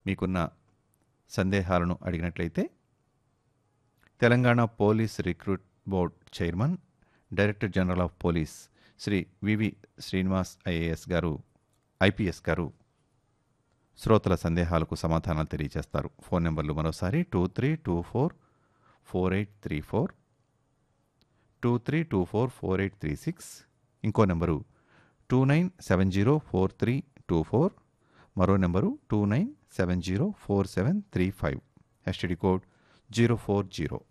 మీకున్న సందేహాలను అడిగినట్లయితే Telangana police recruit board chairman director general of police Shri VV Srinivas IAS గారు ఐపీఎస్ గారు శ్రోతల సందేహాలకు సమాధానాలు తెలియజేస్తారు ఫోన్ నెంబర్లు మరోసారి two three two four four eight three four two three two four four eight three six ఇంకో number two nine seven zero four three two four మరో number two nine seven zero four seven three five STD code zero four zero